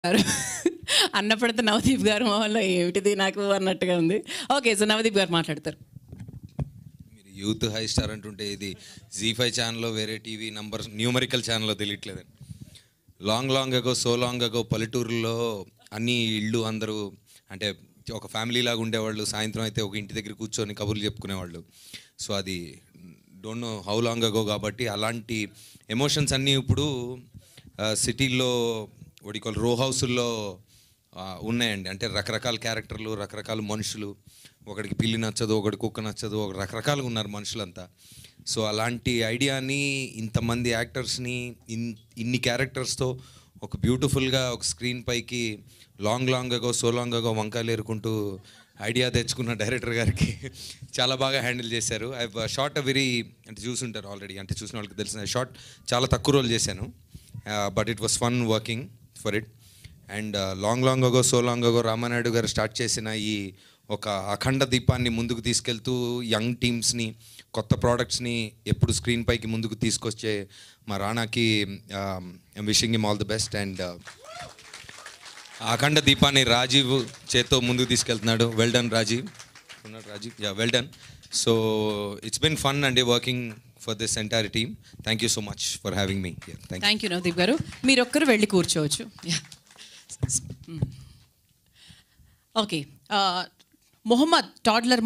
గారు అన్నపడితే నవదీప్ గారు మొహంలో ఏమిటిది నాకు అన్నట్టుగా ఉంది ఓకే సో నవదీప్ గారు మాట్లాడతారు మీరు యూత్ హై స్టార్ అంటుంటే ఇది జీ ఫైవ్ ఛానల్లో వేరే టీవీ నంబర్ న్యూమరికల్ ఛానల్లో తెలియట్లేదండి long long ago so long ago పల్లెటూరులో అన్ని ఇళ్ళు అందరూ అంటే ఒక ఫ్యామిలీ లాగా ఉండేవాళ్ళు సాయంత్రం అయితే ఒక ఇంటి దగ్గర కూర్చొని కబుర్లు చెప్పుకునేవాళ్ళు సో అది don't know how long ago కాబట్టి అలాంటి ఎమోషన్స్ అన్నీ ఇప్పుడు సిటీల్లో వడికోల్ రో హౌసుల్లో ఆ, ఉన్నాయండి అంటే రకరకాల క్యారెక్టర్లు రకరకాల మనుషులు ఒకడికి పిల్లి నచ్చదు ఒకటి కుక్క నచ్చదు ఒక రకరకాలుగా ఉన్నారు మనుషులంతా సో అలాంటి ఐడియాని ఇంతమంది యాక్టర్స్ని ఇన్ ఇన్ని క్యారెక్టర్స్తో ఒక బ్యూటిఫుల్గా ఒక స్క్రీన్ పైకి long long ago so long ago వంకాయలు ఏరుకుంటూ ఐడియా తెచ్చుకున్న డైరెక్టర్ గారికి చాలా బాగా హ్యాండిల్ చేశారు ఐ షార్ట్ అ వెరీ అంటే చూసుంటారు ఆల్రెడీ అంటే చూసిన వాళ్ళకి తెలిసిన షార్ట్ చాలా తక్కువ రోజులు చేశాను but it was fun working for it and long long ago so long ago Ramanaidu గారు స్టార్ట్ చేసిన ఈ ఒక అఖండ దీపాన్ని ముందుకు తీసుకెళ్తూ యంగ్ టీమ్స్ని కొత్త ప్రోడక్ట్స్ని ఎప్పుడు స్క్రీన్ పైకి ముందుకు తీసుకొచ్చే మా రాణాకి I'm wishing him all the best and అఖండ దీపాన్ని రాజీవ్ చేత్తో ముందుకు తీసుకెళ్తున్నాడు వెల్ డన్ రాజీవ్ ఉన్నాడు Rajiv yeah well done so it's been fun అండి working for this entire team thank you so much for having me thank thank you Navdeep garu మీరు ఒక్కరు వెళ్ళి కూర్చోవచ్చు ఓకే మొహమ్మద్ టాడ్లర్